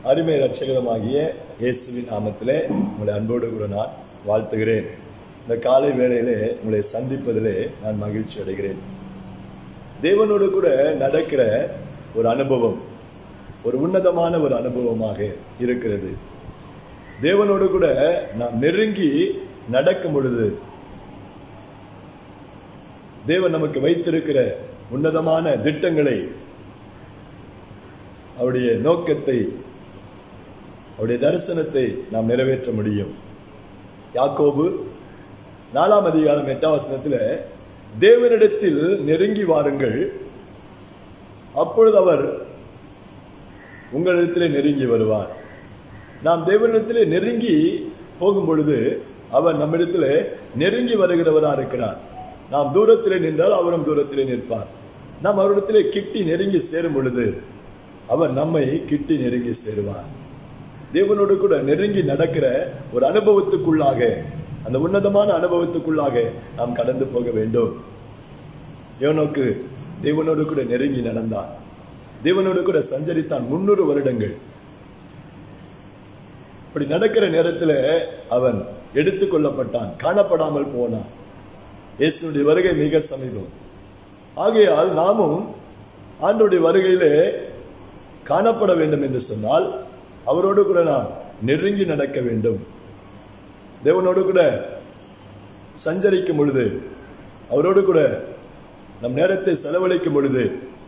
அருமை ரட்சகரமாகிய இயேசுவின் நாமத்திலே உங்களை அன்போடு கூட நான் வாழ்த்துகிறேன் இந்த காலை வேளையிலே உங்களை சந்திப்பதிலே நான் மகிழ்ச்சி அடைகிறேன் தேவனோடு கூட நடக்கிற ஒரு அனுபவம் ஒரு உன்னதமான ஒரு அனுபவமாக இருக்கிறது தேவனோடு கூட நாம் நெருங்கி நடக்கும் பொழுது தேவன் நமக்கு வைத்திருக்கிற உன்னதமான திட்டங்களை அவருடைய நோக்கத்தை அவருடைய தரிசனத்தை நாம் நிறைவேற்ற முடியும் யாக்கோபு நாலாம் அதிகாரம் எட்டாம் வசனத்தில் தேவனிடத்தில் நெருங்கி வாருங்கள் அப்பொழுது அவர் உங்களிடத்திலே நெருங்கி வருவார் நாம் தேவனிடத்திலே நெருங்கி போகும் பொழுது அவர் நம்மிடத்திலே நெருங்கி வருகிறவரா இருக்கிறார் நாம் தூரத்திலே நின்றால் அவரும் தூரத்திலே நிற்பார் நாம் அவரிடத்திலே கிட்டி நெருங்கி சேரும் பொழுது அவர் நம்மை கிட்டி நெருங்கி சேருவார் தேவனோடு கூட நெருங்கி நடக்கிற ஒரு அனுபவத்துக்குள்ளாக அந்த உன்னதமான அனுபவத்துக்குள்ளாக நாம் கடந்து போக வேண்டும் யோனோக்கு தேவனோடு கூட நெருங்கி நடந்தான் தேவனோடு கூட சஞ்சரித்தான் முன்னூறு வருடங்கள் இப்படி நடக்கிற நேரத்தில் அவன் எடுத்துக்கொள்ளப்பட்டான் காணப்படாமல் போனான் இயேசுடைய வருகை மிக சமீபம் ஆகையால் நாமும் ஆண்டுடைய வருகையிலே காணப்பட வேண்டும் என்று சொன்னால் அவரோடு கூட நாம் நெருங்கி நடக்க வேண்டும் தேவனோடு கூட சஞ்சரிக்கும் பொழுது அவரோடு கூட நம் நேரத்தை செலவழிக்கும் பொழுது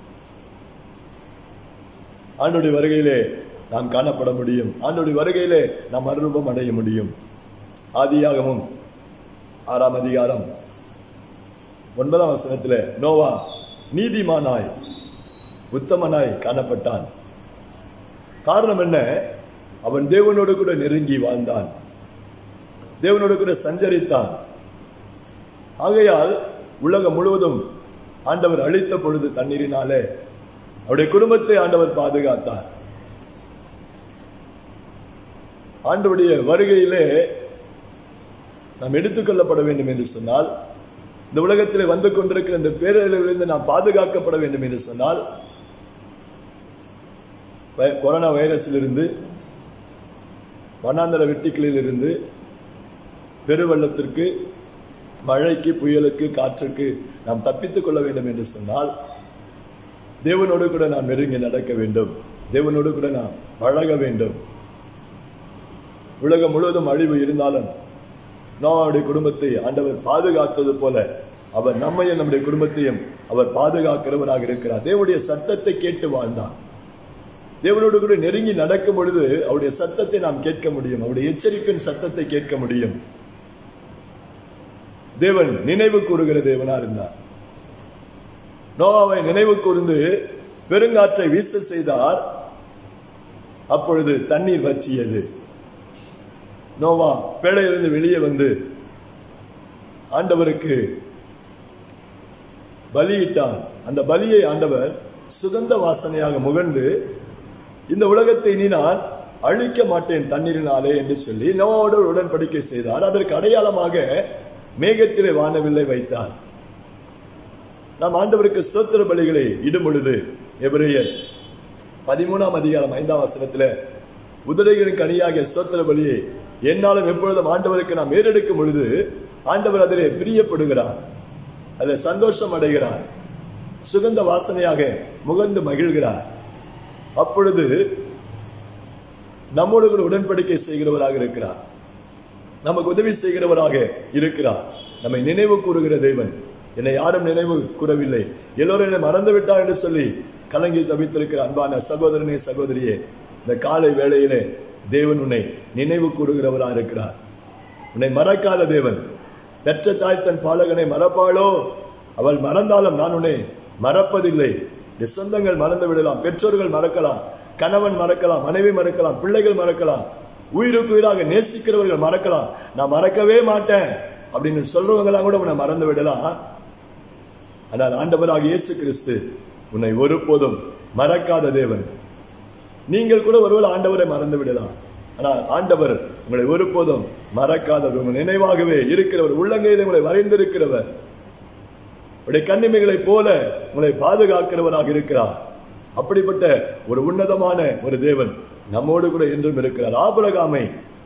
ஆண்டுடைய வருகையிலே நாம் காணப்பட முடியும் ஆண்டுடைய வருகையிலே நாம் மறுரூபம் அடைய முடியும் ஆதியாகமும் ஆறாம் அதிகாரம் ஒன்பதாம் வசனத்துல நோவா நீதிமானாய் உத்தமனாய் காணப்பட்டான் காரணம் என்ன அவன் தேவனோடு கூட நெருங்கி வாழ்ந்தான் தேவனோடு கூட சஞ்சரித்தான் ஆகையால் உலகம் முழுவதும் ஆண்டவர் அழித்த பொழுது தண்ணீரினாலே அவருடைய குடும்பத்தை ஆண்டவர் பாதுகாத்தார் ஆண்டவருடைய வருகையிலே நாம் எடுத்துக்கொள்ளப்பட வேண்டும் என்று சொன்னால் இந்த உலகத்திலே வந்து கொண்டிருக்கிற இந்த பேரழிவிலிருந்து நாம் பாதுகாக்கப்பட வேண்டும் என்று சொன்னால் வ- கொரோனா வைரஸிலிருந்து வனாந்தர வெட்டிகளில் இருந்து பெருவெள்ளத்திற்கு மழைக்கு புயலுக்கு காற்றுக்கு நாம் தப்பித்துக் கொள்ள வேண்டும் என்று சொன்னால் தேவனோடு கூட நாம் நெருங்கி நடக்க வேண்டும் தேவனோடு கூட நாம் பழக வேண்டும் உலகம் முழுவதும் அழிவு இருந்தாலும் நோவாவுடைய குடும்பத்தை ஆண்டவர் பாதுகாத்தது போல அவர் நம்மையும் நம்முடைய குடும்பத்தையும் அவர் பாதுகாக்கிறவராக இருக்கிறார் தேவனுடைய சத்தத்தை கேட்டு வாழ்ந்தான் தேவனோடு கூட நெருங்கி நடக்கும் பொழுது அவருடைய சத்தத்தை நாம் கேட்க முடியும் அவருடைய எச்சரிப்பின் சத்தத்தை கேட்க முடியும் தேவன் நினைவு கூறுகிற தேவனா இருந்தார் நோவாவை நினைவு கூர்ந்து பெருங்காற்றை வீச செய்தார் அப்பொழுது தண்ணீர் வற்றியது நோவா பேழையிலிருந்து வெளியே வந்து ஆண்டவருக்கு பலியிட்டான் அந்த பலியை ஆண்டவர் சுகந்த வாசனையாக முகண்டு இந்த உலகத்தை நீ நான் அழிக்க மாட்டேன் தண்ணீரினாலே என்று சொல்லி நோவோடு ஒரு உடன்படிக்கை செய்தார் அதற்கு அடையாளமாக மேகத்திலே வானவில்லை வைத்தார் நாம் ஆண்டவருக்கு ஸ்தோத்திர பலிகளை இடும் பொழுது எபிரேயர் பதிமூணாம் அதிகாரம் ஐந்தாம் வசனத்துல உதடைகளின் கனியாகிய ஸ்தோத்திர பலியை என்னாலும் எப்பொழுதும் ஆண்டவருக்கு நாம் ஏறெடுக்கும் பொழுது ஆண்டவர் அதிலே பிரியப்படுகிறார் அதில் சந்தோஷம் அடைகிறார் சுகந்த வாசனையாக முகந்து மகிழ்கிறார் அப்பொழுது நம்மோடு கூட உடன்படிக்கை செய்கிறவராக இருக்கிறார் நமக்கு உதவி செய்கிறவராக இருக்கிறார் நம்மை நினைவு கூறுகிற தேவன் என்னை யாரும் நினைவு கூறவில்லை எல்லோரும் என்னை மறந்து விட்டார் என்று சொல்லி கலங்கி தவித்திருக்கிற அன்பான சகோதரனே சகோதரியே இந்த காலை வேளையிலே தேவன் உன்னை நினைவு கூறுகிறவராக இருக்கிறார் உன்னை மறக்காத தேவன் பெற்ற தாய் தன் பாலகனை மறப்பாளோ அவள் மறந்தாலும் நான் உன்னை மறப்பதில்லை என் சொந்தங்கள் மறந்து விடலாம் பெற்றோர்கள் மறக்கலாம் கணவன் மறக்கலாம் மனைவி மறக்கலாம் பிள்ளைகள் மறக்கலாம் உயிருக்கு உயிராக நேசிக்கிறவர்கள் மறக்கலாம் நான் மறக்கவே மாட்டேன் அப்படின்னு சொல்றவங்களாம் கூட உன்னை மறந்து விடலாம் ஆனால் ஆண்டவராக இயேசு கிறிஸ்து உன்னை ஒருபோதும் மறக்காத தேவன் நீங்கள் கூட ஒருவேளை ஆண்டவரை மறந்து விடலாம் ஆனால் ஆண்டவர் உங்களை ஒருபோதும் மறக்காதவர் உங்கள் நினைவாகவே இருக்கிறவர் உள்ளங்கையில் உங்களை வரைந்திருக்கிறவர் உடைய கண்ணிமைகளைப் போல உங்களை பாதுகாக்கிறவராக இருக்கிறார் அப்படிப்பட்ட ஒரு உன்னதமான ஒரு தேவன் நம்மோடு கூட என்றும் இருக்கிறார் ஆபிரகாமை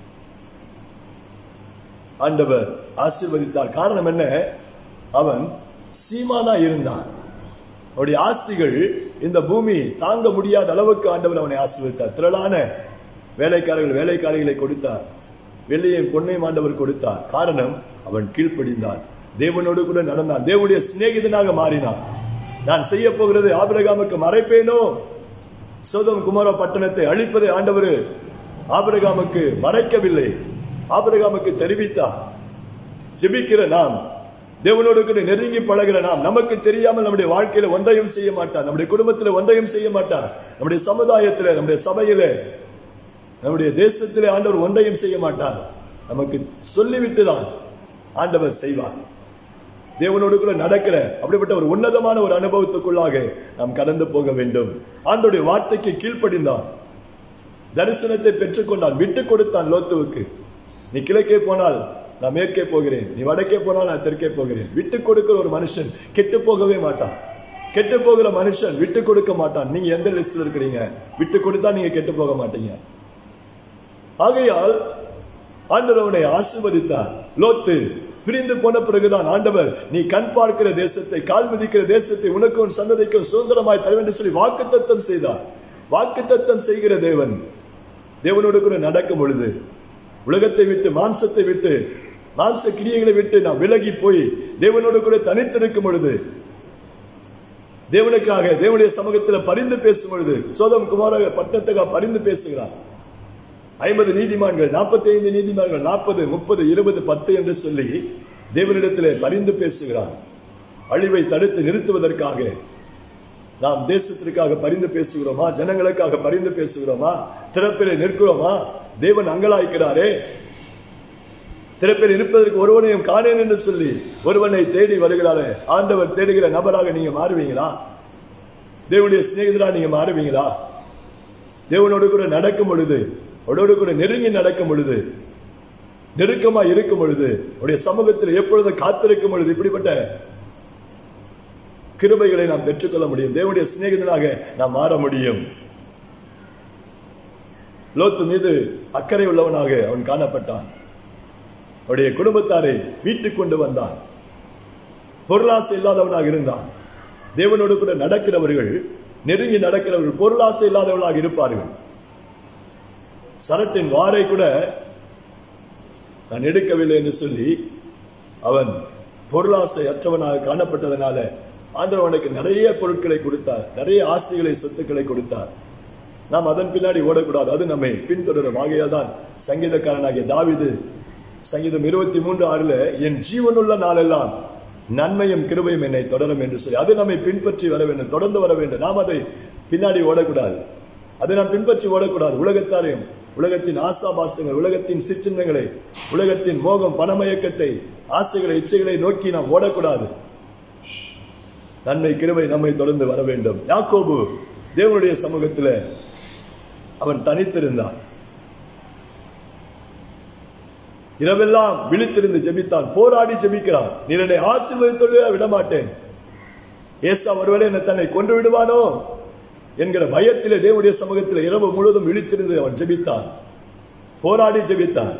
ஆண்டவர் ஆசீர்வதித்தார் காரணம் என்ன அவன் சீமானா இருந்தான் அவருடைய ஆசிகள் இந்த பூமி தாங்க முடியாத அளவுக்கு ஆண்டவர் அவனை ஆசீர்வதித்தார் திரளான வேலைக்காரர்கள் வேலைக்காரிகளை கொடுத்தார் வெள்ளியையும் பொன்னையும் ஆண்டவர் கொடுத்தார் காரணம் அவன் கீழ்ப்படிந்தான் தேவனோடு கூட நடந்தான் தேவனுடைய சிநேகிதனாக மாறினான் நான் செய்ய போகிறது ஆபிரகாமுக்கு மறைப்பேனோ சோதம் குமார பட்டணத்தை அழிப்பதை ஆண்டவர் ஆபிரகாமுக்கு மறைக்கவில்லை ஆபிரகாமுக்கு தெரிவித்தார் ஜெபிக்கிற நாம் தேவனோடு கூட நெருங்கி பழகிற நாம் நமக்கு தெரியாமல் நம்முடைய வாழ்க்கையில ஒன்றையும் செய்ய மாட்டார் நம்முடைய குடும்பத்தில் ஒன்றையும் செய்ய மாட்டார் நம்முடைய சமுதாயத்தில் நம்முடைய சபையில நம்முடைய தேசத்திலே ஆண்டவர் ஒன்றையும் செய்ய மாட்டார் நமக்கு சொல்லிவிட்டு தான் ஆண்டவர் செய்வார் தேவனோடு கூட நடக்கிற அப்படிப்பட்ட ஒரு உன்னதமான ஒரு அனுபவத்துக்குள்ளாக நாம் கடந்து போக வேண்டும் ஆண்டோடைய வார்த்தைக்கு கீழ்ப்படிந்தான் தரிசனத்தை பெற்றுக்கொண்டான் விட்டு கொடுத்தான் லோத்துவுக்கு நீ கிழக்கே போனால் நான் மேற்கே போகிறேன் நீ வடக்கே போனால் நான் தெற்கே போகிறேன் விட்டு கொடுக்கிற ஒரு மனுஷன் கெட்டு போகவே மாட்டான் கெட்டு போகிற மனுஷன் விட்டு கொடுக்க மாட்டான் நீங்க எந்த லிஸ்ட்ல இருக்கிறீங்க விட்டு கொடுத்தா நீங்க கெட்டு போக மாட்டீங்க ஆகையால் ஆண்டவர் அவனை ஆசீர்வதித்தார் லோத்து பிரிந்து போன பிறகுதான் ஆண்டவர் நீ கண் பார்க்கிற தேசத்தை கால் மிதிக்கிற தேசத்தை உனக்கு உன் சந்ததிக்கும் சுதந்திரமாய் தருவேன் என்று சொல்லி வாக்குத்தத்தம் செய்தார் வாக்குத்தத்தம் செய்கிற தேவன் தேவனோடு கூட நடக்கும் பொழுது உலகத்தை விட்டு மாம்சத்தை விட்டு மாம்ச கிரியைகளை விட்டு நாம் விலகி போய் தேவனோடு கூட தனித்திருக்கும் பொழுது தேவனுக்காக தேவனுடைய சமூகத்தில் பரிந்து பேசும் பொழுது சோதம் குமார பட்டத்துக்காக பரிந்து பேசுகிறார் ஐம்பது நீதிமான்கள் நாற்பத்தி ஐந்து நீதிமான்கள் நாற்பது முப்பது இருபது பத்து என்று சொல்லி தேவனிடத்திலே பரிந்து பேசுகிறார் அழிவை தடுத்து நிறுத்துவதற்காக நாம் தேசத்திற்காக பரிந்து பேசுகிறோமா ஜனங்களுக்காக பரிந்து பேசுகிறோமா திறப்பிலே நிற்கிறோமா தேவன் அங்கலாய்க்கிறாரே திறப்பில் இருப்பதற்கு ஒருவனையும் காணேன் என்று சொல்லி ஒருவனை தேடி வருகிறாரே ஆண்டவர் தேடுகிற நபராக நீங்க மாறுவீங்களா தேவனுடைய சிநேகிதரா நீங்க மாறுவீங்களா தேவனோடு கூட நடக்கும் பொழுது அவரோடு கூட நெருங்கி நடக்கும் பொழுது நெருக்கமா இருக்கும் பொழுது அவருடைய சமூகத்தில் எப்பொழுது காத்திருக்கும் பொழுது இப்படிப்பட்ட கிருபைகளை நாம் பெற்றுக்கொள்ள முடியும் தேவனுடைய சிநேகிதனாக நாம் மாற முடியும் லோத்து மீது அக்கறை உள்ளவனாக அவன் காணப்பட்டான் அவருடைய குடும்பத்தாரை வீட்டுக்கு கொண்டு வந்தான் பொருளாசை இல்லாதவனாக இருந்தான் தேவனோடு கூட நடக்கிறவர்கள் நெருங்கி நடக்கிறவர்கள் பொருளாசை இல்லாதவர்களாக இருப்பார்கள் சரட்டின் வாரை கூட நான் எடுக்கவில்லை என்று சொல்லி அவன் பொருளாசை அற்றவனாக காணப்பட்டதனால ஆண்டவர் அவனுக்கு நிறைய பொருட்களை கொடுத்தார் நிறைய ஆசைகளை சொத்துக்களை கொடுத்தார் நாம் அதன் பின்னாடி ஓடக்கூடாது அது நம்மை பின்தொடரும் ஆகையால் தான் சங்கீதக்காரனாகிய தாவிது சங்கீதம் இருபத்தி மூன்று ஆறுல என் ஜீவனுள்ள நாளெல்லாம் நன்மையும் கிருபையும் என்னை தொடரும் என்று சொல்லி அது நம்மை பின்பற்றி வர வேண்டும் தொடர்ந்து வர வேண்டும் நாம் அதை பின்னாடி ஓடக்கூடாது அதை நாம் பின்பற்றி ஓடக்கூடாது உலகத்தாரையும் உலகத்தின் ஆசாபாசங்கள் உலகத்தின் சிற்றின்னங்களை உலகத்தின் மோகம் பணமயக்கத்தை ஆசைகளை இச்சைகளை நோக்கி நாம் ஓடக்கூடாது நன்மை கிருபை நம்மை தொடர்ந்து வர வேண்டும் யாக்கோபு தேவனுடைய சமூகத்தில் அவன் தனித்திருந்தான் இரவெல்லாம் விழித்திருந்து ஜெபித்தான் போராடி ஜெபிக்கிறான் நீ என்னை ஆசீர்வதித்தொழில விடமாட்டேன் ஏசா ஒருவேளை என்னை தன்னை கொன்று விடுவானோ என்கிற பயத்திலே தேவனுடைய சமூகத்தில் இரவு முழுவதும் விழித்திருந்து அவன் ஜெபித்தான் போராடி ஜெபித்தான்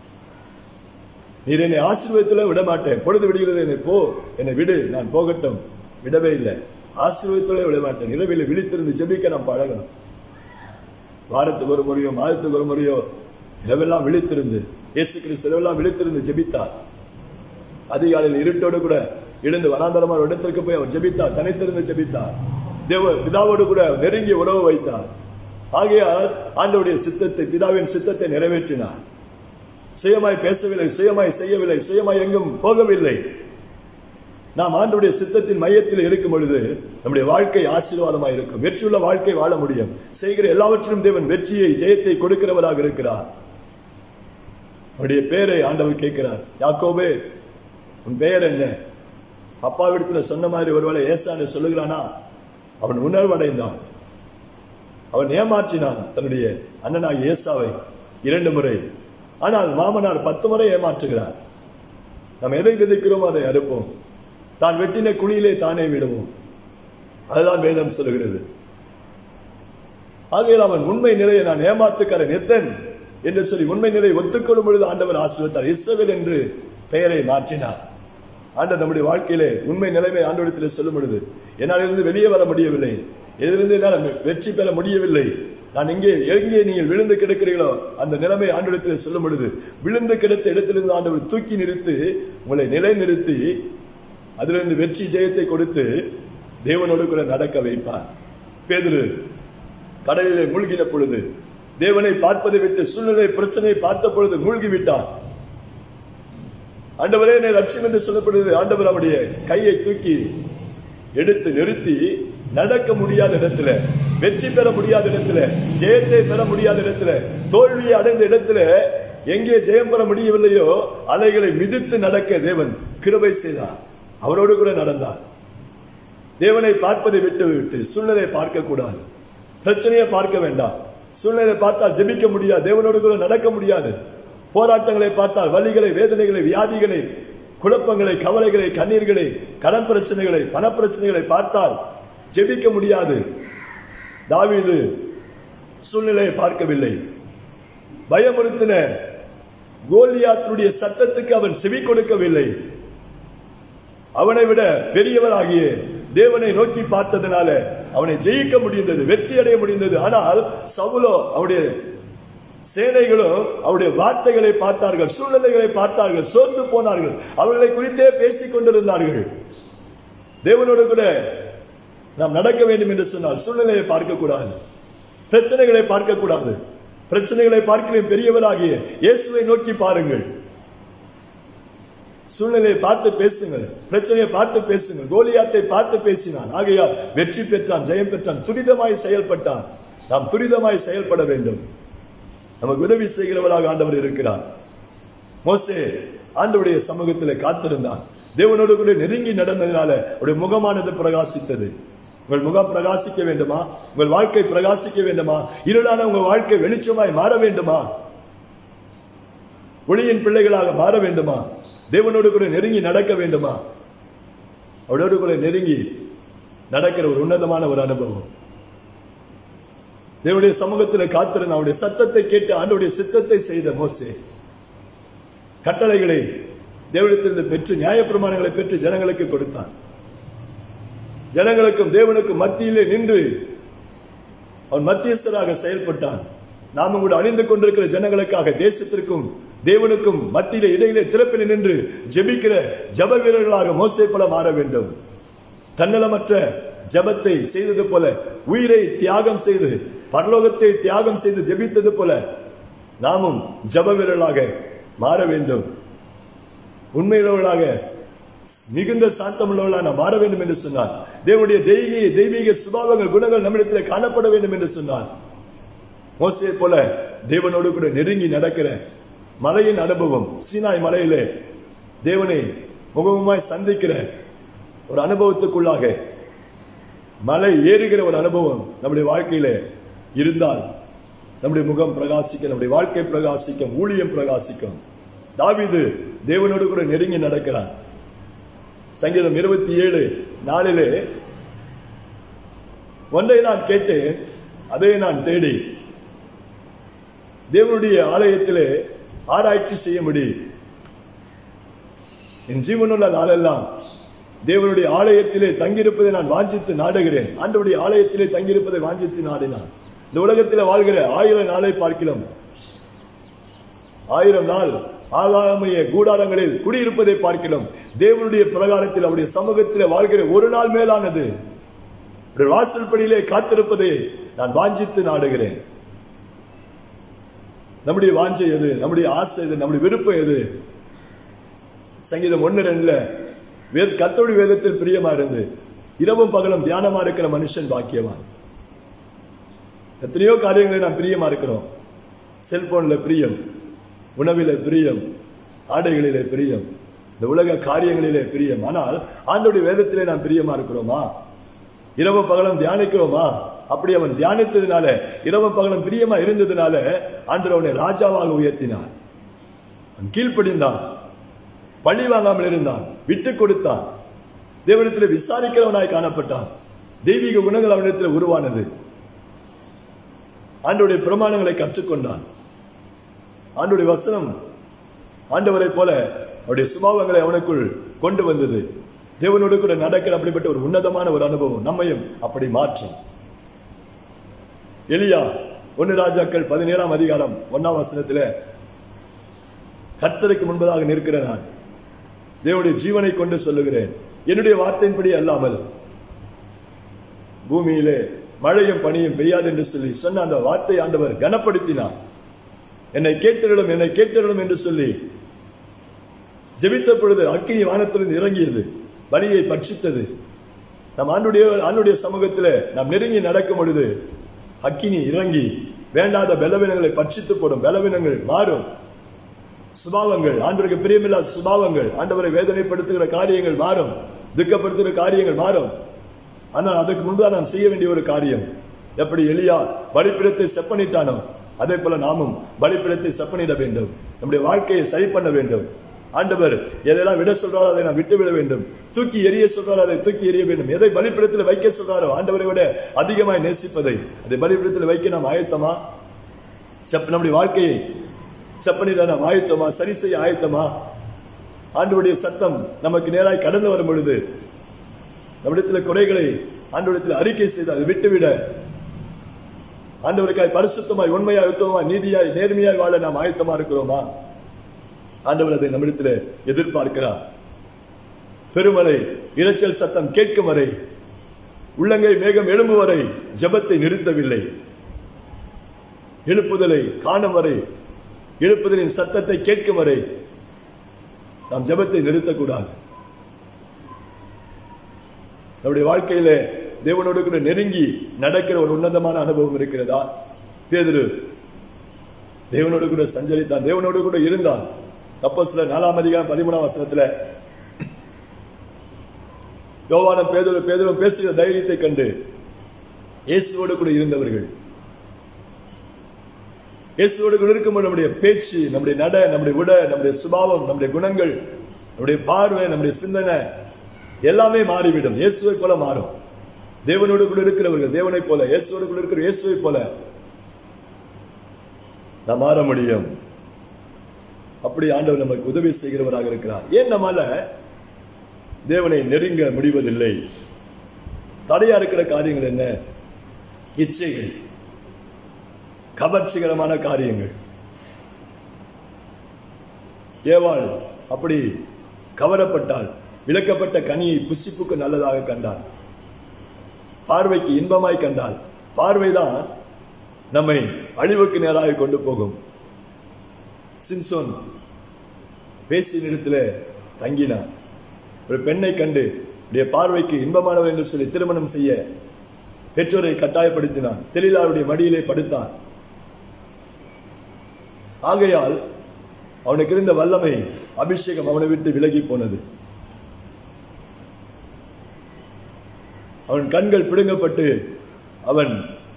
நீர் என்னை ஆசீர்வதித்துல விட மாட்டேன் பொழுது விடுகிறது என்னை போ என்னை விடு நான் போகட்டும் விடவே இல்லை ஆசீர்வதித்துல விட மாட்டேன் இரவில் விழித்திருந்து ஜெபிக்க நாம் பழகணும் வாரத்துக்கு ஒரு முறையோ மாதத்துக்கு ஒரு முறையோ இரவெல்லாம் விழித்திருந்து இயேசு கிறிஸ்து இரவெல்லாம் விழித்திருந்து ஜெபித்தார் அதிகாலையில் இருட்டோடு கூட எழுந்து வனாந்தரமான ஒரு இடத்திற்கு போய் அவர் ஜெபித்தார் தனித்திருந்து ஜெபித்தார் தேவ பிதாவோடு கூட நெருங்கிய உறவு வைத்தார் ஆகையால் ஆண்டவருடைய சித்தத்தை பிதாவின் சித்தத்தை நிறைவேற்றினார் சுயமாய் பேசவில்லை சுயமாய் செய்யவில்லை சுயமாய் எங்கும் போகவில்லை நாம் ஆண்டவருடைய சித்தத்தின் மையத்தில் இருக்கும் பொழுது நம்முடைய வாழ்க்கை ஆசீர்வாதமாக இருக்கும் வெற்றியுள்ள வாழ்க்கை வாழ முடியும் செய்கிற எல்லாவற்றிலும் தேவன் வெற்றியை ஜெயத்தை கொடுக்கிறவராக இருக்கிறார் அவருடைய பேரை ஆண்டவர் கேட்கிறார் யாக்கோபே உன் பெயர் என்ன அப்பாவிடத்துல சொன்ன மாதிரி ஒருவேளை ஏசான்னு சொல்லுகிறானா அவன் உணர்வடைந்தான் அவன் ஏமாற்றினான் தன்னுடைய அண்ணனாகிய ஏசாவை இரண்டு முறை ஆனால் மாமனார் பத்து முறை ஏமாற்றுகிறார் நாம் எதை விதைக்கிறோமோ அதை அறுப்போம் தான் வெட்டின குழியிலே தானே விடுவோம் அதுதான் வேதம் சொல்லுகிறது ஆகையால் அவன் உண்மை நிலையை நான் ஏமாத்துக்காரன் எத்தன் என்று சொல்லி உண்மை நிலையை ஒத்துக்கொள்ளும் பொழுது ஆண்டவர் ஆசீர்வத்தார் இஸ்ரவேல் என்று பெயரை மாற்றினார் ஆண்டவர் நம்முடைய வாழ்க்கையிலே உண்மை நிலைமை ஆண்டவரத்தில் சொல்லும் பொழுது என்னால் இருந்து வெளியே வர முடியவில்லை எதிலிருந்து என்னால் வெற்றி பெற முடியவில்லை நான் எங்கே எங்கே நீங்கள் விழுந்து கிடக்கிறீர்களோ அந்த நிலைமை ஆண்டவரத்தில் சொல்லும் பொழுது விழுந்து கிடத்த இடத்திலிருந்து ஆண்டவர் தூக்கி நிறுத்தி உங்களை நிலை நிறுத்தி அதிலிருந்து வெற்றி ஜெயத்தை கொடுத்து தேவனோடு கூட நடக்க வைப்பார் பேதுரு கடலிலே மூழ்கின பொழுது தேவனை பார்ப்பதை விட்டு சூழ்நிலை பிரச்சனையை பார்த்த பொழுது மூழ்கி விட்டான் ஆண்டவரே என்னை ரட்சியம் என்று சொல்லப்படுது ஆண்டவர் அவருடைய கையை தூக்கி எடுத்து நிறுத்தி நடக்க முடியாத இடத்துல வெற்றி பெற முடியாத இடத்துல ஜெயத்தை பெற முடியாத இடத்துல தோல்வியை அடைந்த இடத்துல எங்கே ஜெயம் பெற முடியவில்லையோ அலைகளை மிதித்து நடக்க தேவன் கிருபை செய்தார் அவரோடு கூட நடந்தார் தேவனை பார்ப்பதை விட்டு விட்டு சூழ்நிலையை பார்க்க கூடாது பிரச்சனையை பார்க்க வேண்டாம் சூழ்நிலை பார்த்தால் ஜெபிக்க முடியாது தேவனோடு கூட நடக்க முடியாது போராட்டங்களை பார்த்தால் வலிகளை வேதனைகளை வியாதிகளை குழப்பங்களை கவலைகளை கண்ணீர்களை கடன் பிரச்சனைகளை பண பிரச்சனைகளை பார்த்தால் ஜெபிக்க முடியாது தாவீது சூழ்நிலையை பார்க்கவில்லை பயமுறுத்தின கோலியாத்துடைய சத்தத்துக்கு அவன் செவி கொடுக்கவில்லை அவனை விட பெரியவராகிய தேவனை நோக்கி பார்த்ததனால அவனை ஜெயிக்க முடிந்தது வெற்றி அடைய முடிந்தது ஆனால் சவுலோ அவருடைய சேனைகளும் அவருடைய வார்த்தைகளை பார்த்தார்கள் சூழ்நிலைகளை பார்த்தார்கள் சோர்ந்து போனார்கள் அவர்களை குறித்தே பேசிக் கொண்டிருந்தார்கள் தேவனோடு கூட நாம் நடக்க வேண்டும் என்று சொன்னால் சூழ்நிலையை பார்க்க கூடாது பிரச்சனைகளை பார்க்க கூடாது பிரச்சனைகளை பார்க்கிறேன் பெரியவராகிய இயேசுவை நோக்கி பாருங்கள் சூழ்நிலையை பார்த்து பேசுங்கள் பிரச்சனையை பார்த்து பேசுங்கள் கோலியாத்தை பார்த்து பேசினான் ஆகையால் வெற்றி பெற்றான் ஜெயம் பெற்றான் துரிதமாய் செயல்பட்டான் நாம் துரிதமாய் செயல்பட வேண்டும் நமக்கு உதவி செய்கிறவராக ஆண்டவர் இருக்கிறார் மோசே ஆண்டவருடைய சமூகத்தில் காத்திருந்தான் தேவனோடு கூட நெருங்கி நடந்ததினால அவருடைய முகமானது பிரகாசித்தது உங்கள் முகம் பிரகாசிக்க வேண்டுமா உங்கள் வாழ்க்கை பிரகாசிக்க வேண்டுமா இருளான உங்கள் வாழ்க்கை வெளிச்சமாய் மாற வேண்டுமா ஒளியின் பிள்ளைகளாக மாற வேண்டுமா தேவனோடு கூட நெருங்கி நடக்க வேண்டுமா அவரோடு கூட நெருங்கி நடக்கிற ஒரு உன்னதமான ஒரு அனுபவம் தேவனுடைய சமூகத்தில் காத்திருந்த அவருடைய சத்தத்தை கேட்டு ஆண்டவருடைய சித்தத்தை செய்த மோசே கட்டளைகளை தேவனிடத்திலிருந்து பெற்று நியாயப்பிரமாணங்களை பெற்று ஜனங்களுக்கு கொடுத்தான் ஜனங்களுக்கும் தேவனுக்கும் மத்தியிலே நின்று அவன் மத்தியஸ்தராக செயல்பட்டான் நாமும் கூட அணிந்து கொண்டிருக்கிற ஜனங்களுக்காக தேசத்திற்கும் தேவனுக்கும் மத்தியிலே இடையிலே திறப்பில் நின்று ஜெபிக்கிற ஜப வீரர்களாக மோசே போல மாற வேண்டும் தன்னலமற்ற ஜபத்தை செய்தது போல உயிரை தியாகம் செய்து பரலோகத்தை தியாகம் செய்து ஜெபித்தது போல நாமும் ஜப வீரர்களாக மாற வேண்டும் உண்மையுள்ளவர்களாக மிகுந்த சாந்தமுள்ளவர்களாக நாம் மாற வேண்டும் என்று சொன்னார் தேவனுடைய தெய்வீக தெய்வீக சுபாவங்கள் குணங்கள் நம்மிடத்தில் காணப்பட வேண்டும் என்று சொன்னார் மோசே போல தேவனோடு கூட நெருங்கி நடக்கிற மலையின் அனுபவம் சீனாய் மலையிலே தேவனை முகமுமாய் சந்திக்கிற ஒரு அனுபவத்துக்குள்ளாக மலை ஏறுகிற ஒரு அனுபவம் நம்முடைய வாழ்க்கையில இருந்தால் நம்முடைய முகம் பிரகாசிக்கும் நம்முடைய வாழ்க்கை பிரகாசிக்கும் ஊழியம் பிரகாசிக்கும் தாவீது தேவனோடு கூட நெருங்கி நடக்கிறார் சங்கீதம் இருபத்தி ஏழு நாளிலே ஒன்றை நான் கேட்டேன் அதை நான் தேடி தேவனுடைய ஆலயத்திலே ஆராய்ச்சி செய்ய முடியும் என் ஜீவனுள்ள நாளெல்லாம் தேவனுடைய ஆலயத்திலே தங்கியிருப்பதை நான் வாஞ்சித்து நாடுகிறேன் ஆண்டவருடைய ஆலயத்திலே தங்கியிருப்பதை வாஞ்சித்து நாடினான் இந்த உலகத்தில் வாழ்கிற ஆயிரம் நாளை பார்க்கலாம் ஆயிரம் நாள் ஆகாமைய கூடாரங்களில் குடியிருப்பதை பார்க்கிறோம் தேவனுடைய பிரகாரத்தில் அவருடைய சமூகத்தில் வாழ்கிற ஒரு நாள் மேலானது அவருடைய வாசல்படியிலே காத்திருப்பதை நான் வாஞ்சித்து நாடுகிறேன் நம்முடைய வாஞ்சை எது நம்முடைய ஆசை எது நம்முடைய விருப்பம் எது சங்கீதம் ஒன்னு ரெண்டுல வேத கத்தோடி வேதத்தில் பிரியமா இருந்து இரவும் பகலும் தியானமா இருக்கிற மனுஷன் பாக்கியவான் எத்தனையோ காரியங்களை நாம் பிரியமா இருக்கிறோம் செல்போன்ல பிரியம் உணவிலே பிரியம் ஆடைகளிலே பிரியம் இந்த உலக காரியங்களிலே பிரியம் ஆனால் ஆண்டோடைய வேதத்திலே நாம் பிரியமா இருக்கிறோமா இரவு பகலும் தியானிக்கிறோமா அப்படி அவன் தியானித்ததுனால இரவு பகலும் பிரியமா இருந்ததுனால ஆண்டவர் அவனை ராஜாவாக உயர்த்தினார் அவன் கீழ்ப்படிந்தான் பழி வாங்காமல் இருந்தான் விட்டு கொடுத்தான் தேவனிடத்தில் விசாரிக்கிறவனாய் காணப்பட்டான் தெய்வீக குணங்கள் அவனிடத்தில் உருவானது ஆண்டவருடைய பிரமாணங்களை கற்றுக்கொண்டான் ஆண்டவருடைய வசனம் ஆண்டவரை போல அவருடைய சுபாவங்களை அவனுக்குள் கொண்டு வந்தது தேவனோடு கூட நடக்கிற அப்படிப்பட்ட ஒரு உன்னதமான ஒரு அனுபவம் நம்மையும் அப்படி மாற்றும் எலியா ஒன்னு ராஜாக்கள் பதினேழாம் அதிகாரம் ஒன்னாம் வசனத்துல கர்த்தருக்கு முன்பதாக நிற்கிற நான் தேவனுடைய ஜீவனை கொண்டு சொல்லுகிறேன் என்னுடைய வார்த்தையின்படி அல்லாமல் பூமியிலே மழையும் பனியும் பெய்யாது என்று சொல்லி சொன்ன அந்த வார்த்தை ஆண்டவர் கனப்படுத்தினார் என்னை கேட்டிருளும் என்னை கேட்டிருளும் என்று சொல்லி ஜெபித்த பொழுது அக்கினி வானத்திலிருந்து இறங்கியது பலியை பட்சித்தது நம் ஆண்டுடைய ஆண்டுடைய சமூகத்தில் நாம் நெருங்கி நடக்கும் பொழுது அக்கினி இறங்கி வேண்டாத பலவீனங்களை பட்சித்து போடும் பலவீனங்கள் மாறும் சுபாவங்கள் ஆண்டவருக்கு பிரியமில்லாத சுபாவங்கள் ஆண்டவரை வேதனைப்படுத்துகிற காரியங்கள் மாறும் துக்கப்படுத்துகிற காரியங்கள் மாறும் ஆனால் அதுக்கு முன்பு நாம் செய்ய வேண்டிய ஒரு காரியம் எப்படி எலியா பலிப்பிடத்தை செப்பனிட்டானோ அதே போல நாமும் பலிப்பிடத்தை செப்பனிட வேண்டும் நம்முடைய வாழ்க்கையை சரி பண்ண வேண்டும் ஆண்டவர் எதெல்லாம் விட சொல்றாரோ அதை நாம் விட்டு விட வேண்டும் தூக்கி எரிய சொல்றாரோ அதை தூக்கி எறிய வேண்டும் எதை பலிப்பிடத்தில் வைக்க சொல்றாரோ ஆண்டவரை விட அதிகமாய் நேசிப்பதை அதை பலிப்பிடத்தில் வைக்க நாம் ஆயத்தமா செப்ப நம்முடைய வாழ்க்கையை செப்பனிட நாம் ஆயத்தமா சரி செய்ய ஆயத்தமா ஆண்டவருடைய சத்தம் நமக்கு நேராய் கடந்து வரும் பொழுது நம்மிடத்தில் குறைகளை ஆண்டவரிடத்தில் அறிக்கை செய்து அதை விட்டுவிட ஆண்டவருக்காய் பரிசுத்தமாய் உண்மையாய் உத்தமமாய் நீதியாய் நேர்மையாய் வாழ நாம் ஆயத்தமா இருக்கிறோமா ஆண்டவர் அதை நம்மிடத்தில் எதிர்பார்க்கிறார் பெருமலை இரைச்சல் சத்தம் கேட்கும் வரை உள்ளங்கை மேகம் எழும்பு வரை ஜெபத்தை நிறுத்தவில்லை எழுப்புதலை காணும் வரை எழுப்புதலின் சத்தத்தை கேட்கும் வரை நாம் ஜெபத்தை நிறுத்தக்கூடாது நம்முடைய வாழ்க்கையில தேவனோடு கூட நெருங்கி நடக்கிற ஒரு உன்னதமான அனுபவம் இருக்கிறதா பேதுரு தேவனோடு கூட சஞ்சரித்தான் தேவனோடு கூட இருந்தான் அப்போ சில நாலாம் அதிகாரம் பதிமூணாம் வசனத்துல யோவானம் பேதுரு பேதுரு பேசுகிற தைரியத்தை கண்டு இயேசுவோடு கூட இருந்தவர்கள் இயேசுவோடு கூட இருக்கும்போது நம்முடைய பேச்சு நம்முடைய நட நம்முடைய உட நம்முடைய சுபாவம் நம்முடைய குணங்கள் நம்முடைய பார்வை நம்முடைய சிந்தனை எல்லாமே மாறிவிடும் இயேசுவை போல மாறும் தேவனோடு கூட இருக்கிறவர்கள் தேவனை போல இயேசுவோடு கூட இருக்கிற இயேசுவை போல நாம் மாற முடியும் அப்படி ஆண்டவர் நமக்கு உதவி செய்கிறவராக இருக்கிறார் ஏன் நம்மால தேவனை நெருங்க முடிவதில்லை தடையா இருக்கிற காரியங்கள் என்ன இச்சைகள் கவர்ச்சிகரமான காரியங்கள் ஏவாள் அப்படி கவரப்பட்டால் விளக்கப்பட்ட கனியை புசிப்புக்கு நல்லதாக கண்டாள் பார்வைக்கு இன்பமாய் கண்டாள் பார்வைதான் நம்மை அழிவுக்கு நேராக கொண்டு போகும் சிம்சோன் பேசிய இடத்துல தங்கினார் ஒரு பெண்ணை கண்டு உடைய பார்வைக்கு இன்பமானவர் என்று சொல்லி திருமணம் செய்ய பெற்றோரை கட்டாயப்படுத்தினான் தெளிலாருடைய மடியிலே படுத்தான் ஆகையால் அவனுக்கு இருந்த வல்லமை அபிஷேகம் அவனை விட்டு விலகி போனது அவன் கண்கள் பிடுங்கப்பட்டு அவன்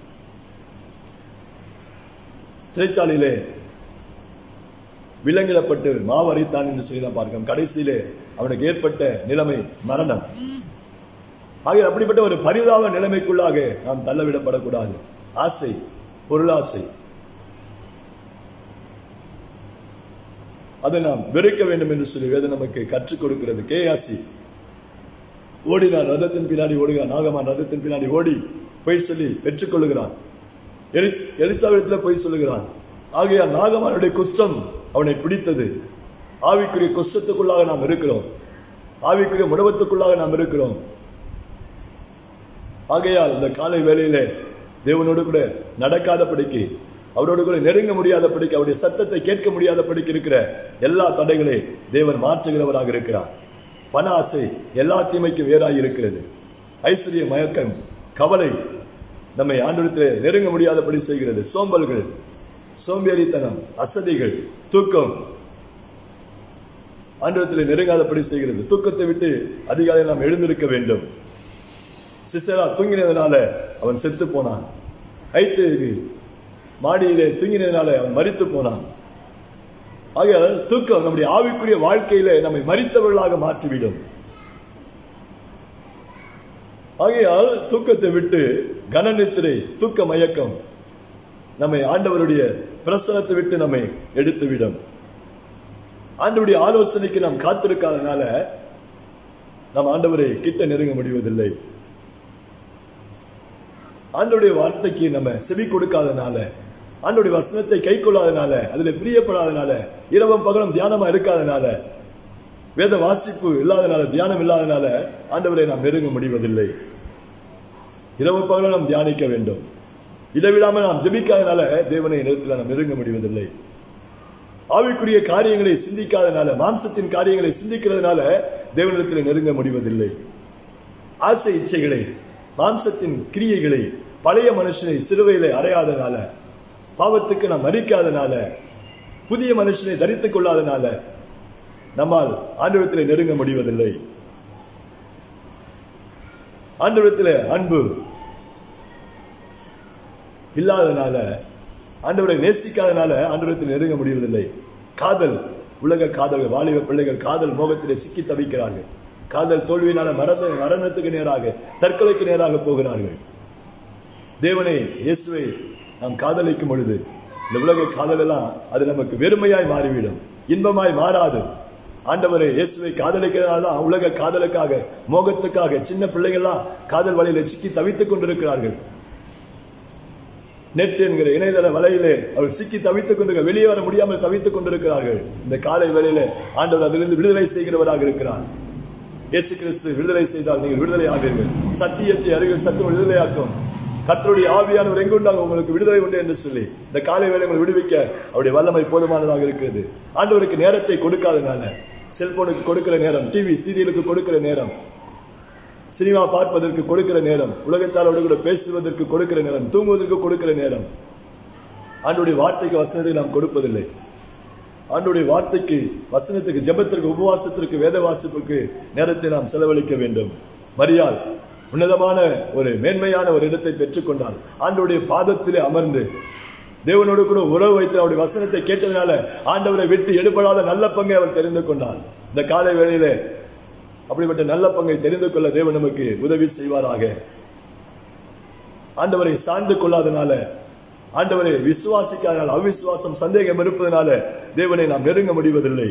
சிறைச்சாலையிலே விலங்கிடப்பட்டு மாவரைத்தான் என்று சொல்லி தான் பார்க்கிறோம் கடைசியிலே அவனுக்கு ஏற்பட்ட நிலைமை மரணம் ஆகிய அப்படிப்பட்ட ஒரு பரிதாப நிலைமைக்குள்ளாக நாம் தள்ளவிடப்படக்கூடாது ஆசை பொருளாசை அதை நாம் வெறுக்க வேண்டும் என்று சொல்லி வேதம் நமக்கு கற்றுக் கொடுக்கிறது கேயாசி ஓடினான் ரதத்தின் பின்னாடி ஓடுகிறான் நாகமான் ரதத்தின் பின்னாடி ஓடி பொய் சொல்லி பெற்றுக்கொள்ளுகிறான் எலிஸ் எலிசாவிடத்துல பொய் சொல்லுகிறான் ஆகையால் நாகமானுடைய குஷ்டம் அவனை பிடித்தது ஆவிக்குரிய குஷ்டத்துக்குள்ளாக நாம் இருக்கிறோம் ஆவிக்குரிய முடவத்துக்குள்ளாக நாம் இருக்கிறோம் ஆகையால் இந்த காலை வேளையிலே தேவனோடு கூட நடக்காதபடிக்கு அவரோடு கூட நெருங்க முடியாதபடிக்கு அவருடைய சத்தத்தை கேட்க முடியாதபடிக்கு இருக்கிற எல்லா தடைகளை தேவன் மாற்றுகிறவராக இருக்கிறார் பண ஆசை எல்லா தீமைக்கும் வேறாய் இருக்கிறது ஐஸ்வர்ய மயக்கம் கவலை நம்மை ஆண்டவரத்தில் நெருங்க முடியாதபடி செய்கிறது சோம்பல்கள் சோம்பேறித்தனம் அசதிகள் தூக்கம் ஆண்டவரத்தில் நெருங்காதபடி செய்கிறது தூக்கத்தை விட்டு அதிகாலையில் நாம் எழுந்திருக்க வேண்டும் சிசரா தூங்கினதுனால அவன் செத்து போனான் ஐத்து மாடியிலே தூங்கினதுனால அவன் மரித்து போனான் ஆகையால் தூக்கம் நம்முடைய ஆவிக்குரிய வாழ்க்கையில நம்மை மறித்தவர்களாக மாற்றிவிடும் ஆகையால் தூக்கத்தை விட்டு கனநித்திரை தூக்க மயக்கம் நம்மை ஆண்டவருடைய பிரசனத்தை விட்டு நம்மை எடுத்துவிடும் ஆண்டவருடைய ஆலோசனைக்கு நாம் காத்திருக்காதனால நாம் ஆண்டவரை கிட்ட நெருங்க முடிவதில்லை ஆண்டவருடைய வார்த்தைக்கு நம்ம செவி கொடுக்காதனால ஆண்டவருடைய வசனத்தை கை கொள்ளாதனால அதுல பிரியப்படாதனால இரவும் பகலும் தியானமா இருக்காதனால வேத வாசிப்பு இல்லாதனால தியானம் இல்லாதனால ஆண்டவரை நாம் நெருங்க முடிவதில்லை இரவு பகலும் நாம் தியானிக்க வேண்டும் இடைவிடாமல் நாம் ஜெபிக்காதனால தேவனை நேரத்தில் நாம் நெருங்க முடிவதில்லை ஆவிக்குரிய காரியங்களை சிந்திக்காதனால மாம்சத்தின் காரியங்களை சிந்திக்கிறதுனால தேவனிடத்தில் நெருங்க முடிவதில்லை ஆசை இச்சைகளை மாம்சத்தின் கிரியைகளை பழைய மனுஷனை சிலுவையிலே அறையாதனால பாவத்துக்கு நாம் மறிக்காதனால புதிய மனுஷனை தரித்துக் கொள்ளாதனால நம்மால் ஆண்டவரத்தில் நெருங்க முடிவதில்லை ஆண்டவரத்தில் அன்பு இல்லாதனால ஆண்டவரை நேசிக்காதனால ஆண்டவரத்தில் நெருங்க முடிவதில்லை காதல் உலக காதல் வாலிப பிள்ளைகள் காதல் மோகத்திலே சிக்கி தவிக்கிறார்கள் காதல் தோல்வியினால மரண மரணத்துக்கு நேராக தற்கொலைக்கு நேராக போகிறார்கள் தேவனை இயேசுவை நாம் காதலிக்கும் பொழுது இந்த உலக காதல் எல்லாம் அது நமக்கு வெறுமையாய் மாறிவிடும் இன்பமாய் மாறாது ஆண்டவரை இயேசுவை காதலிக்கிறதுனால தான் உலக காதலுக்காக மோகத்துக்காக சின்ன பிள்ளைகள்லாம் காதல் வலையில சிக்கி தவித்துக் கொண்டிருக்கிறார்கள் நெட் என்கிற இணையதள வலையிலே அவர்கள் சிக்கி தவித்துக் கொண்டிருக்க வெளியே வர முடியாமல் தவித்துக் கொண்டிருக்கிறார்கள் இந்த காலை வேளையிலே ஆண்டவர் அதிலிருந்து விடுதலை செய்கிறவராக இருக்கிறார் இயேசு கிறிஸ்து விடுதலை செய்தால் நீங்கள் விடுதலை ஆவீர்கள் சத்தியத்தை அருகில் சத்தியம் விடுதலையாக்கும் கத்தருடைய ஆவியானவர் எங்குண்டாக உங்களுக்கு விடுதலை உண்டு என்று சொல்லி இந்த காலை வேலை உங்களை விடுவிக்க அவருடைய வல்லமை போதுமானதாக இருக்கிறது ஆண்டவருக்கு நேரத்தை கொடுக்காதனால செல்போனுக்கு கொடுக்கிற நேரம் டிவி சீரியலுக்கு கொடுக்கிற நேரம் சினிமா பார்ப்பதற்கு கொடுக்கிற நேரம் உலகத்தாரோடு கூட பேசுவதற்கு கொடுக்கிற நேரம் தூங்குவதற்கு கொடுக்கிற நேரம் ஆண்டுடைய வார்த்தைக்கு வசனத்தை நாம் கொடுப்பதில்லை ஆண்டுடைய வார்த்தைக்கு வசனத்துக்கு ஜெபத்திற்கு உபவாசத்திற்கு வேத வாசிப்புக்கு நேரத்தை நாம் செலவழிக்க வேண்டும் மரியாள் உன்னதமான ஒரு மேன்மையான ஒரு இடத்தை பெற்றுக்கொண்டால் ஆண்டவருடைய பாதத்திலே அமர்ந்து தேவனோடு கூட உறவு வைத்து அவருடைய வசனத்தை கேட்டதனால ஆண்டவரை விட்டு எடுபடாத நல்ல பங்கை அவர் தெரிந்து கொண்டார் இந்த காலை வேளையிலே அப்படிப்பட்ட நல்ல பங்கை தெரிந்து கொள்ள தேவன் நமக்கு உதவி செய்வாராக ஆண்டவரை சார்ந்து கொள்ளாதனால ஆண்டவரை விசுவாசிக்காதனால அவிசுவாசம் சந்தேகம் இருப்பதனால தேவனை நாம் நெருங்க முடிவதில்லை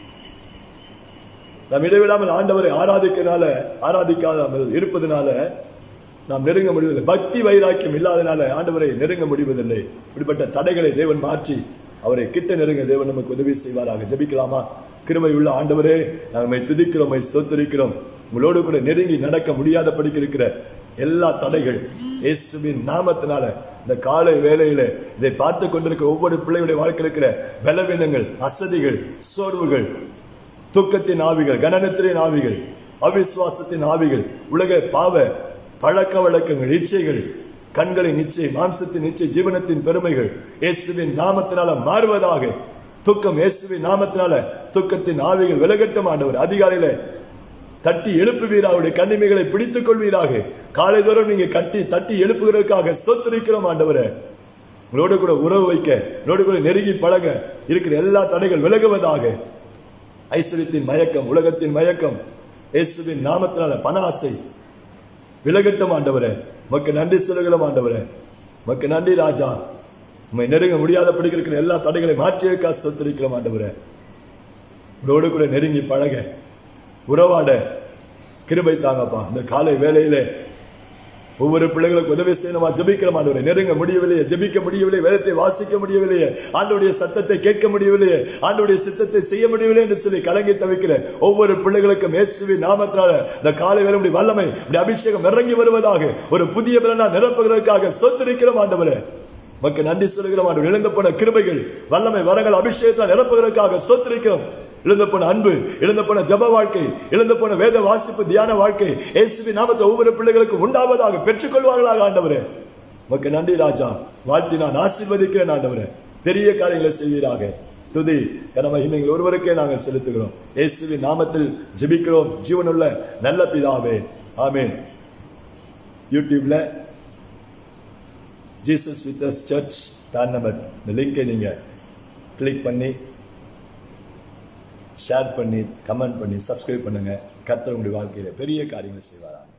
நாம் இடைவிடாமல் ஆண்டவரை ஆராதிக்கனால ஆராதிக்காமல் இருப்பதனால நாம் நெருங்க முடிவதில்லை பக்தி வைராக்கியம் இல்லாதனால ஆண்டவரை நெருங்க முடிவதில்லை இப்படிப்பட்ட தடைகளை தேவன் மாற்றி அவரை கிட்ட நெருங்க தேவன் நமக்கு உதவி செய்வாராக ஜெபிக்கலாமா கிருபை உள்ள ஆண்டவரே நாங்கள் துதிக்கிறோம் ஸ்தோத்தரிக்கிறோம் உங்களோடு கூட நெருங்கி நடக்க முடியாத இருக்கிற எல்லா தடைகள் இயேசுவின் நாமத்தினால இந்த காலை வேளையில இதை பார்த்து கொண்டிருக்கிற ஒவ்வொரு பிள்ளைகளுடைய வாழ்க்கையில் இருக்கிற பலவீனங்கள் அசதிகள் சோர்வுகள் துக்கத்தின் ஆவிகள் கனனத்தின் ஆவிகள் அவிசுவாசத்தின் ஆவிகள் உலக பாவ பழக்க வழக்கங்கள் இச்சைகள் கண்களின் இச்சை மாம்சத்தின் இச்சை ஜீவனத்தின் பெருமைகள் இயேசுவின் நாமத்தினால மாறுவதாக துக்கம் இயேசுவின் நாமத்தினால துக்கத்தின் ஆவிகள் விலகட்டும் ஆண்டவர் அதிகாலையில தட்டி எழுப்புவீராக அவருடைய கண்ணிமைகளை பிடித்துக் கொள்வீராக காலை தோறும் நீங்க கட்டி தட்டி எழுப்புகிறதுக்காக ஸ்தோத்திரிக்கிறோம் ஆண்டவரே உங்களோடு கூட உறவு வைக்க உங்களோடு கூட நெருங்கி பழக இருக்கிற எல்லா தடைகள் விலகுவதாக ஐஸ்வர்யத்தின் மயக்கம் உலகத்தின் மயக்கம் இயேசுவின் நாமத்தினால பண ஆசை விலகட்டும் ஆண்டவரே மக்கு நன்றி சொல்லுகிறோம் ஆண்டவரே மக்கு நன்றி ராஜா உண்மை நெருங்க முடியாத இருக்கிற எல்லா தடைகளை மாற்றியக்கா சொத்திருக்கிறோம் ஆண்டவரே உங்களோடு கூட நெருங்கி பழக உறவாட கிருபை தாங்கப்பா இந்த காலை வேலையிலே ஒவ்வொரு பிள்ளைகளுக்கு உதவி செய்யணுமா ஜெபிக்கிற ஆண்டவரை நெருங்க முடியவில்லையே ஜெபிக்க முடியவில்லை வேதத்தை வாசிக்க முடியவில்லையே ஆண்டோடைய சத்தத்தை கேட்க முடியவில்லையே ஆண்டோடைய சித்தத்தை செய்ய முடியவில்லை என்று சொல்லி கலங்கி தவிக்கிற ஒவ்வொரு பிள்ளைகளுக்கும் இயேசுவின் நாமத்தினால இந்த காலை வேலை உடைய வல்லமை உடைய அபிஷேகம் இறங்கி வருவதாக ஒரு புதிய பலனா நிரப்புகிறதுக்காக சொத்திருக்கிறோம் ஆண்டவரே மக்கள் நன்றி சொல்லுகிறோம் ஆண்டவர் இழந்து போன கிருபைகள் வல்லமை வரங்கள் அபிஷேகத்தால் நிரப்புகிறதுக்காக சொத்திருக்கிறோம் இழந்து போன அன்பு இழந்து போன ஜப வாழ்க்கை இழந்து போன வேத வாசிப்பு தியான வாழ்க்கை இயேசுவி நாமத்தை ஒவ்வொரு பிள்ளைகளுக்கும் உண்டாவதாக பெற்றுக்கொள்வார்களாக ஆண்டவரே மக்கள் நன்றி ராஜா வாழ்த்தி நான் ஆசீர்வதிக்கிறேன் ஆண்டவரே பெரிய காரியங்களை செய்வீராக துதி கனமகிமைகள் ஒருவருக்கே நாங்கள் செலுத்துகிறோம் இயேசுவின் நாமத்தில் ஜெபிக்கிறோம் ஜீவனுள்ள நல்ல பிதாவே ஆமென் யூடியூப்ல ஜீசஸ் வித் அஸ் சர்ச் பேன் நம்பர் இந்த லிங்கை நீங்க கிளிக் பண்ணி ஷேர் பண்ணி கமெண்ட் பண்ணி சப்ஸ்கிரைப் பண்ணுங்க கர்த்தர் உங்களுடைய வாழ்க்கையில பெரிய காரியங்களை செய்வாரா